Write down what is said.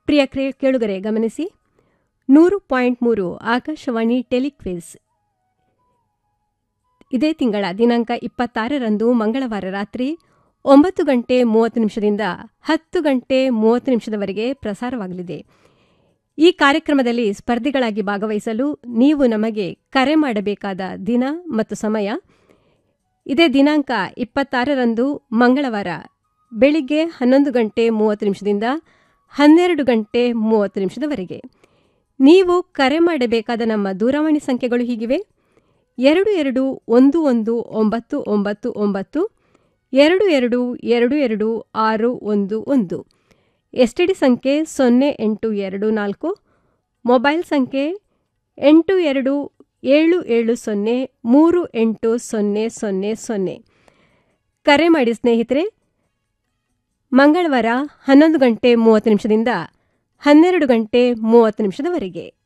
ಪ್ರಿಯ ಕ್ರೇ ಕೇಳುಗರೆ ಗಮನಿಸಿ ನೂರು ಪಾಯಿಂಟ್ ಮೂರು ಆಕಾಶವಾಣಿ ಟೆಲಿಕ್ವಿಸ್ ಇದೇ ತಿಂಗಳ ದಿನಾಂಕ ಇಪ್ಪತ್ತಾರರಂದು ಮಂಗಳವಾರ ರಾತ್ರಿ ಒಂಬತ್ತು ಗಂಟೆ ಮೂವತ್ತು ನಿಮಿಷದಿಂದ ಹತ್ತು ಗಂಟೆ ಮೂವತ್ತು ನಿಮಿಷದವರೆಗೆ ಪ್ರಸಾರವಾಗಲಿದೆ ಈ ಕಾರ್ಯಕ್ರಮದಲ್ಲಿ ಸ್ಪರ್ಧಿಗಳಾಗಿ ಭಾಗವಹಿಸಲು ನೀವು ನಮಗೆ ಕರೆ ಮಾಡಬೇಕಾದ ದಿನ ಮತ್ತು ಸಮಯ ಇದೇ ದಿನಾಂಕ ಇಪ್ಪತ್ತಾರರಂದು ಮಂಗಳವಾರ ಬೆಳಿಗ್ಗೆ ಹನ್ನೊಂದು ಗಂಟೆ ಮೂವತ್ತು ನಿಮಿಷದಿಂದ ಹನ್ನೆರಡು ಗಂಟೆ ಮೂವತ್ತು ನಿಮಿಷದವರೆಗೆ ನೀವು ಕರೆ ಮಾಡಬೇಕಾದ ನಮ್ಮ ದೂರವಾಣಿ ಸಂಖ್ಯೆಗಳು ಹೀಗಿವೆ ಎರಡು ಎರಡು ಒಂದು ಒಂದು ಒಂಬತ್ತು ಒಂಬತ್ತು ಒಂಬತ್ತು ಎರಡು ಎರಡು ಎರಡು ಎರಡು ಆರು ಒಂದು ಒಂದು ಎಸ್ ಟಿ ಡಿ ಸಂಖ್ಯೆ ಸೊನ್ನೆ ಎಂಟು ಎರಡು ನಾಲ್ಕು ಮೊಬೈಲ್ ಸಂಖ್ಯೆ ಎಂಟು ಎರಡು ಏಳು ಏಳು ಸೊನ್ನೆ ಮೂರು ಎಂಟು ಸೊನ್ನೆ ಸೊನ್ನೆ ಸೊನ್ನೆ ಕರೆ ಮಾಡಿ ಸ್ನೇಹಿತರೆ ಮಂಗಳವಾರ ಹನ್ನೊಂದು ಗಂಟೆ ಮೂವತ್ತು ನಿಮಿಷದಿಂದ ಹನ್ನೆರಡು ಗಂಟೆ ಮೂವತ್ತು ನಿಮಿಷದವರೆಗೆ